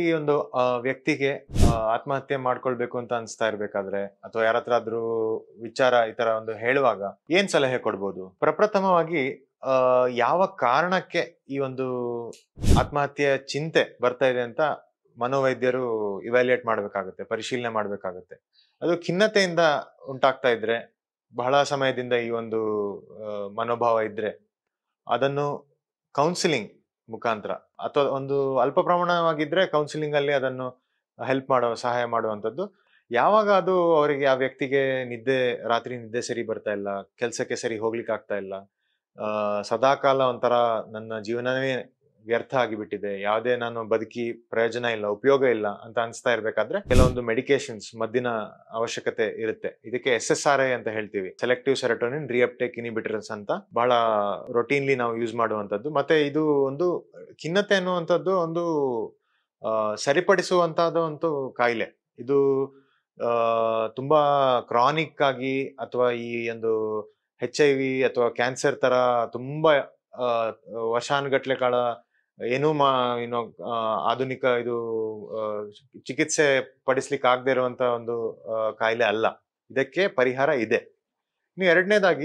ಒಂದು ಆ, ವ್ಯಕ್ತಿಗೆ ಆ, ಆತ್ಮಹತ್ಯೆ ಮಾಡ್ಕೊಳ್ಬೇಕು ಅಂತ ಅನ್ಸ್ತಾ ಇರ್ಬೇಕಾದ್ರೆ ಅಥವಾ ಯಾರ ಹತ್ರ ಆದ್ರೂ ವಿಚಾರ ಈ ತರ ಒಂದು ಹೇಳುವಾಗ ಏನ್ ಸಲಹೆ ಕೊಡ್ಬೋದು ಪ್ರಪ್ರಥಮವಾಗಿ ಆ, ಯಾವ ಕಾರಣಕ್ಕೆ ಈ ಒಂದು ಆತ್ಮಹತ್ಯೆಯ ಚಿಂತೆ ಬರ್ತಾ ಇದೆ ಅಂತ ಮನೋವೈದ್ಯರು ಇವ್ಯಾಲ್ಯೂಯೇಟ್ ಮಾಡ್ಬೇಕಾಗುತ್ತೆ ಪರಿಶೀಲನೆ ಮಾಡ್ಬೇಕಾಗುತ್ತೆ ಅದು ಖಿನ್ನತೆಯಿಂದ ಉಂಟಾಗ್ತಾ ಇದ್ರೆ ಬಹಳ ಸಮಯದಿಂದ ಈ ಒಂದು ಆ, ಮನೋಭಾವ ಇದ್ರೆ ಅದನ್ನು ಕೌನ್ಸಿಲಿಂಗ್ ಮುಖಾಂತರ ಅಥವಾ ಒಂದು ಅಲ್ಪ ಪ್ರಮಾಣವಾಗಿದ್ರೆ ಕೌನ್ಸಿಲಿಂಗ್ ಅಲ್ಲಿ ಅದನ್ನು ಹೆಲ್ಪ್ ಮಾಡೋ ಸಹಾಯ ಮಾಡುವಂಥದ್ದು ಯಾವಾಗ ಅದು ಅವರಿಗೆ ಆ ವ್ಯಕ್ತಿಗೆ ನಿದ್ದೆ ರಾತ್ರಿ ನಿದ್ದೆ ಸರಿ ಬರ್ತಾ ಇಲ್ಲ ಕೆಲಸಕ್ಕೆ ಸರಿ ಹೋಗ್ಲಿಕ್ಕೆ ಆಗ್ತಾ ಇಲ್ಲ ಆ, ಸದಾಕಾಲ ಒಂಥರ ನನ್ನ ಜೀವನವೇ ವ್ಯರ್ಥ ಆಗಿಬಿಟ್ಟಿದೆ ಯಾವುದೇ ನಾನು ಬದುಕಿ ಪ್ರಯೋಜನ ಇಲ್ಲ ಉಪಯೋಗ ಇಲ್ಲ ಅಂತ ಅನ್ಸ್ತಾ ಇರ್ಬೇಕಾದ್ರೆ ಕೆಲವೊಂದು ಮೆಡಿಕೇಶನ್ಸ್ ಮದ್ದಿನ ಅವಶ್ಯಕತೆ ಇರುತ್ತೆ ಇದಕ್ಕೆ ಎಸ್ ಎಸ್ ಆರ್ ಐ ಅಂತ ಹೇಳ್ತೀವಿ ಸೆಲೆಕ್ಟಿವ್ ಸೆರೆಟೋನಿನ್ ರಿಯಪ್ಟೇಕ್ ಇನಿಬಿಟರ್ಸ್ ಅಂತ ಬಹಳ ರೊಟೀನ್ಲಿ ನಾವು ಯೂಸ್ ಮಾಡುವಂತದ್ದು ಮತ್ತೆ ಇದು ಒಂದು ಖಿನ್ನತೆ ಅನ್ನುವಂಥದ್ದು ಒಂದು ಆ, ಸರಿಪಡಿಸುವಂತಹದ್ದು ಒಂದು ಕಾಯಿಲೆ ಇದು ಆ, ತುಂಬಾ ಕ್ರಾನಿಕ್ ಆಗಿ ಅಥವಾ ಈ ಒಂದು ಹೆಚ್ ಐ ವಿ ಅಥವಾ ಕ್ಯಾನ್ಸರ್ ತರ ತುಂಬಾ ಆ, ವರ್ಷಾನುಗಟ್ಲೆ ಕಾಲ ಏನೂ ಮಾ ಏನೋ ಆ, ಆಧುನಿಕ ಇದು ಆ, ಚಿಕಿತ್ಸೆ ಪಡಿಸ್ಲಿಕ್ಕೆ ಆಗದೆ ಇರುವಂತ ಒಂದು ಆ, ಕಾಯಿಲೆ ಅಲ್ಲ ಇದಕ್ಕೆ ಪರಿಹಾರ ಇದೆ ಇನ್ನು ಎರಡನೇದಾಗಿ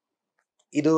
ಇದು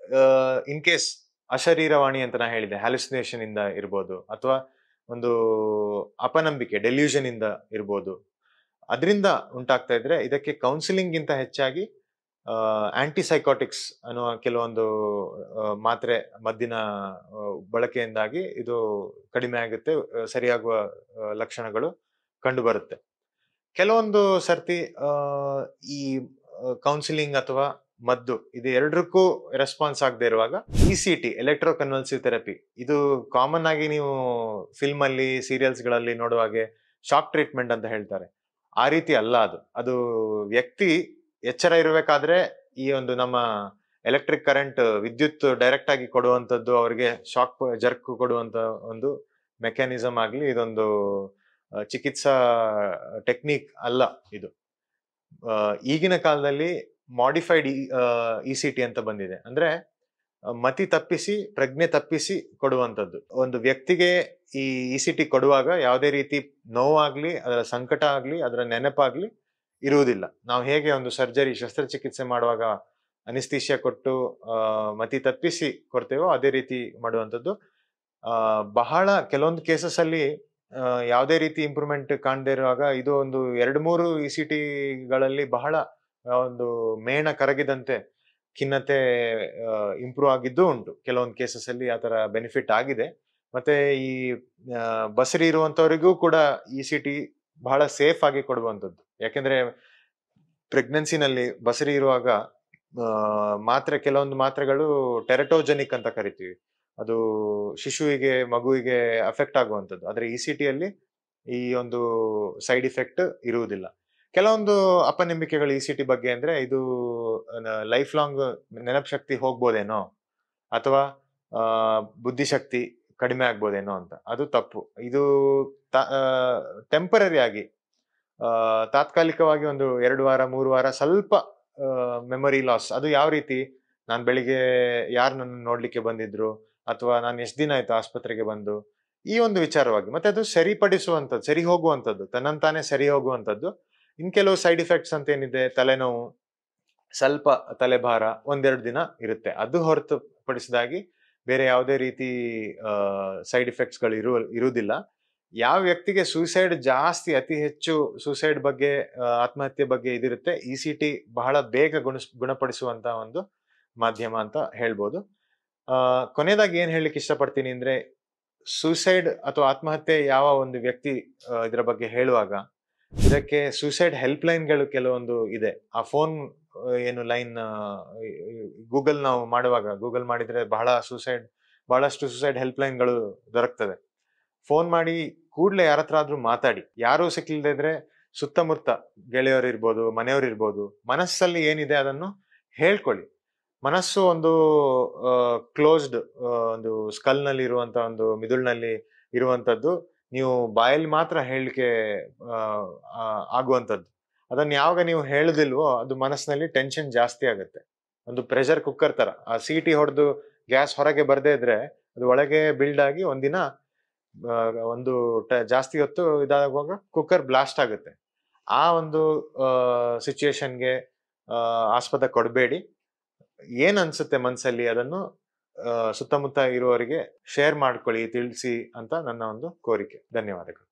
ಇನ್ ಕೇಸ್ ಅಶರೀರವಾಣಿ ಅಂತ ನಾ ಹೇಳಿದೆ ಹ್ಯಾಲುಸಿನೇಷನ್ ಇಂದ ಇರ್ಬೋದು ಅಥವಾ ಒಂದು ಅಪನಂಬಿಕೆ ಡೆಲ್ಯೂಷನ್ ಇಂದ ಇರ್ಬೋದು ಅದರಿಂದ ಉಂಟಾಗ್ತಾ ಇದ್ರೆ ಇದಕ್ಕೆ ಕೌನ್ಸಿಲಿಂಗ್ ಗಿಂತ ಹೆಚ್ಚಾಗಿ ಆಂಟಿಸೈಕೋಟಿಕ್ಸ್ ಅನ್ನುವ ಕೆಲವೊಂದು ಆ, ಮಾತ್ರೆ ಮದ್ದಿನ ಆ, ಬಳಕೆಯಿಂದಾಗಿ ಇದು ಕಡಿಮೆ ಆಗುತ್ತೆ ಆ, ಸರಿಯಾಗುವ ಆ, ಲಕ್ಷಣಗಳು ಕಂಡು ಬರುತ್ತೆ ಕೆಲವೊಂದು ಸರ್ತಿ ಆ, ಈ ಕೌನ್ಸಿಲಿಂಗ್ ಅಥವಾ ಮದ್ದು ಇದು ಎರಡಕ್ಕೂ ರೆಸ್ಪಾನ್ಸ್ ಆಗದೆ ಇರುವಾಗ E C T electro convulsive therapy ಇದು ಕಾಮನ್ ಆಗಿ ನೀವು ಫಿಲ್ಮ್ ಅಲ್ಲಿ ಸೀರಿಯಲ್ಸ್ ಗಳಲ್ಲಿ ನೋಡುವಾಗೆ ಶಾಕ್ ಟ್ರೀಟ್ಮೆಂಟ್ ಅಂತ ಹೇಳ್ತಾರೆ ಆ ರೀತಿ ಅಲ್ಲ ಅದು ಅದು ವ್ಯಕ್ತಿ ಎಚ್ಚರ ಇರಬೇಕಾದ್ರೆ ಈ ಒಂದು ನಮ್ಮ ಎಲೆಕ್ಟ್ರಿಕ್ ಕರೆಂಟ್ ವಿದ್ಯುತ್ ಡೈರೆಕ್ಟ್ ಆಗಿ ಕೊಡುವಂತದ್ದು ಅವರಿಗೆ ಶಾಕ್ ಜರ್ಕ್ ಕೊಡುವಂತ ಒಂದು ಮೆಕ್ಯಾನಿಸಮ್ ಆಗ್ಲಿ ಇದೊಂದು ಆ, ಚಿಕಿತ್ಸಾ ಟೆಕ್ನಿಕ್ ಅಲ್ಲ ಇದು ಆ, ಈಗಿನ ಕಾಲದಲ್ಲಿ ಮಾಡಿಫೈಡ್ ಇ ಸಿ ಟಿ ಅಂತ ಬಂದಿದೆ ಅಂದ್ರೆ ಆ, ಮತಿ ತಪ್ಪಿಸಿ ಪ್ರಜ್ಞೆ ತಪ್ಪಿಸಿ ಕೊಡುವಂಥದ್ದು ಒಂದು ವ್ಯಕ್ತಿಗೆ ಈ ಇ ಸಿ ಟಿ ಕೊಡುವಾಗ ಯಾವುದೇ ರೀತಿ ನೋವಾಗ್ಲಿ ಅದರ ಸಂಕಟ ಆಗ್ಲಿ ಅದರ ನೆನಪಾಗ್ಲಿ ಇರುವುದಿಲ್ಲ ನಾವು ಹೇಗೆ ಒಂದು ಸರ್ಜರಿ ಶಸ್ತ್ರಚಿಕಿತ್ಸೆ ಮಾಡುವಾಗ ಅನಿಸ್ತೀಶಿಯಾ ಕೊಟ್ಟು ಆ, ಮತಿ ತಪ್ಪಿಸಿ ಕೊಡ್ತೇವೋ ಅದೇ ರೀತಿ ಮಾಡುವಂಥದ್ದು ಆ, ಬಹಳ ಕೆಲವೊಂದು ಕೇಸಸ್ ಅಲ್ಲಿ ಆ, ಯಾವುದೇ ರೀತಿ ಇಂಪ್ರೂವ್ಮೆಂಟ್ ಕಾಣದೇ ಇರುವಾಗ ಇದು ಒಂದು ಎರಡು ಮೂರು ಇ ಸಿ ಟಿಗಳಲ್ಲಿ ಬಹಳ ಆ, ಒಂದು ಮೇಣ ಕರಗಿದಂತೆ ಖಿನ್ನತೆ ಇಂಪ್ರೂವ್ ಆಗಿದ್ದು ಉಂಟು ಕೆಲವೊಂದು ಕೇಸಸ್ ಅಲ್ಲಿ ಆ ತರ ಬೆನಿಫಿಟ್ ಆಗಿದೆ ಮತ್ತೆ ಈ ಆ, ಬಸರಿ ಇರುವಂತವರಿಗೂ ಕೂಡ ಇ ಸಿ ಟಿ ಬಹಳ ಸೇಫ್ ಆಗಿ ಕೊಡುವಂಥದ್ದು ಯಾಕೆಂದ್ರೆ ಪ್ರೆಗ್ನೆನ್ಸಿನಲ್ಲಿ ಬಸರಿ ಇರುವಾಗ ಆ, ಮಾತ್ರೆ ಕೆಲವೊಂದು ಮಾತ್ರೆಗಳು ಟೆರಟೋಜೆನಿಕ್ ಅಂತ ಕರಿತೀವಿ ಅದು ಶಿಶುವಿಗೆ ಮಗುವಿಗೆ ಅಫೆಕ್ಟ್ ಆಗುವಂಥದ್ದು ಆದ್ರೆ ಇ ಸಿ ಟಿಯಲ್ಲಿ ಈ ಒಂದು ಸೈಡ್ ಇಫೆಕ್ಟ್ ಇರುವುದಿಲ್ಲ ಕೆಲವೊಂದು ಅಪನಂಬಿಕೆಗಳು ಇ ಸಿ ಟಿ ಬಗ್ಗೆ ಅಂದ್ರೆ ಇದು ಲೈಫ್ ಲಾಂಗ್ ನೆನಪು ಶಕ್ತಿ ಹೋಗ್ಬೋದೇನೋ ಅಥವಾ ಆ, ಬುದ್ಧಿಶಕ್ತಿ ಕಡಿಮೆ ಆಗ್ಬೋದೇನೋ ಅಂತ ಅದು ತಪ್ಪು ಇದು ಟೆಂಪರರಿ ಆಗಿ ಆ, ತಾತ್ಕಾಲಿಕವಾಗಿ ಒಂದು ಎರಡು ವಾರ ಮೂರು ವಾರ ಸ್ವಲ್ಪ ಮೆಮೊರಿ ಲಾಸ್ ಅದು ಯಾವ ರೀತಿ ನಾನು ಬೆಳಿಗ್ಗೆ ಯಾರು ನನ್ನ ನೋಡ್ಲಿಕ್ಕೆ ಬಂದಿದ್ರು ಅಥವಾ ನಾನು ಎಷ್ಟು ದಿನ ಆಯ್ತು ಆಸ್ಪತ್ರೆಗೆ ಬಂದು ಈ ಒಂದು ವಿಚಾರವಾಗಿ ಮತ್ತೆ ಅದು ಸರಿಪಡಿಸುವಂಥದ್ದು ಸರಿ ಹೋಗುವಂಥದ್ದು ತನ್ನಂತಾನೆ ಸರಿ ಹೋಗುವಂಥದ್ದು ಇನ್ ಕೆಲವು ಸೈಡ್ ಇಫೆಕ್ಟ್ಸ್ ಅಂತ ಏನಿದೆ ತಲೆನೋವು ಸ್ವಲ್ಪ ತಲೆಭಾರ ಒಂದೆರಡು ದಿನ ಇರುತ್ತೆ ಅದು ಹೊರತುಪಡಿಸಿದಾಗಿ ಬೇರೆ ಯಾವುದೇ ರೀತಿ ಸೈಡ್ ಇಫೆಕ್ಟ್ಸ್ಗಳು ಇರು ಇರುವುದಿಲ್ಲ ಯಾವ ವ್ಯಕ್ತಿಗೆ ಸೂಸೈಡ್ ಜಾಸ್ತಿ ಅತಿ ಹೆಚ್ಚು ಸೂಸೈಡ್ ಬಗ್ಗೆ ಆ, ಆತ್ಮಹತ್ಯೆ ಬಗ್ಗೆ ಇದಿರುತ್ತೆ ಇ ಸಿ ಟಿ ಬಹಳ ಬೇಗ ಗುಣ ಗುಣಪಡಿಸುವಂತ ಒಂದು ಮಾಧ್ಯಮ ಅಂತ ಹೇಳ್ಬೋದು ಆ, ಕೊನೆಯದಾಗಿ ಏನ್ ಹೇಳಲಿಕ್ಕೆ ಇಷ್ಟಪಡ್ತೀನಿ ಅಂದ್ರೆ ಸೂಸೈಡ್ ಅಥವಾ ಆತ್ಮಹತ್ಯೆ ಯಾವ ಒಂದು ವ್ಯಕ್ತಿ ಆ, ಇದರ ಬಗ್ಗೆ ಹೇಳುವಾಗ ಇದಕ್ಕೆ ಸೂಸೈಡ್ ಹೆಲ್ಪ್ ಲೈನ್ಗಳು ಕೆಲವೊಂದು ಇದೆ ಆ ಫೋನ್ ಏನು ಲೈನ್ ಗೂಗಲ್ ನಾವು ಮಾಡುವಾಗ ಗೂಗಲ್ ಮಾಡಿದ್ರೆ ಬಹಳ ಸೂಸೈಡ್ ಬಹಳಷ್ಟು ಸೂಸೈಡ್ ಹೆಲ್ಪ್ ಲೈನ್ಗಳು ದೊರಕ್ತದೆ ಫೋನ್ ಮಾಡಿ ಕೂಡ್ಲೆ ಯಾರ ಹತ್ರ ಆದ್ರೂ ಮಾತಾಡಿ ಯಾರು ಸಿಕ್ಲಿಲ್ಲದೆ ಇದ್ರೆ ಸುತ್ತಮುತ್ತ ಗೆಳೆಯರು ಇರ್ಬೋದು ಮನೆಯವರು ಇರ್ಬೋದು ಮನಸ್ಸಲ್ಲಿ ಏನಿದೆ ಅದನ್ನು ಹೇಳ್ಕೊಳ್ಳಿ ಮನಸ್ಸು ಒಂದು ಕ್ಲೋಸ್ಡ್ ಒಂದು ಸ್ಕಲ್ ನಲ್ಲಿ ಇರುವಂತ ಒಂದು ಮಿದುಳ್ನಲ್ಲಿ ಇರುವಂತದ್ದು ನೀವು ಬಾಯಲ್ಲಿ ಮಾತ್ರ ಹೇಳಲಿಕ್ಕೆ ಆಗುವಂಥದ್ದು ಅದನ್ನ ಯಾವಾಗ ನೀವು ಹೇಳುದಿಲ್ವೋ ಅದು ಮನಸ್ಸಿನಲ್ಲಿ ಟೆನ್ಷನ್ ಜಾಸ್ತಿ ಆಗುತ್ತೆ ಒಂದು ಪ್ರೆಷರ್ ಕುಕ್ಕರ್ ತರ ಆ ಸೀಟಿ ಹೊಡೆದು ಗ್ಯಾಸ್ ಹೊರಗೆ ಬರ್ದೇ ಇದ್ರೆ ಅದು ಒಳಗೆ ಬಿಲ್ಡ್ ಆಗಿ ಒಂದಿನ ಆ, ಒಂದು ಟ- ಜಾಸ್ತಿ ಹೊತ್ತು ಇದಾಗುವಾಗ ಕುಕ್ಕರ್ ಬ್ಲಾಸ್ಟ್ ಆಗುತ್ತೆ ಆ ಒಂದು ಸಿಚುಯೇಷನ್ಗೆ ಆಸ್ಪದ ಕೊಡಬೇಡಿ ಏನ್ ಅನ್ಸುತ್ತೆ ಮನ್ಸಲ್ಲಿ ಅದನ್ನು ಆ, ಸುತ್ತಮುತ್ತ ಇರುವವರಿಗೆ ಶೇರ್ ಮಾಡ್ಕೊಳ್ಳಿ ತಿಳಿಸಿ ಅಂತ ನನ್ನ ಒಂದು ಕೋರಿಕೆ ಧನ್ಯವಾದಗಳು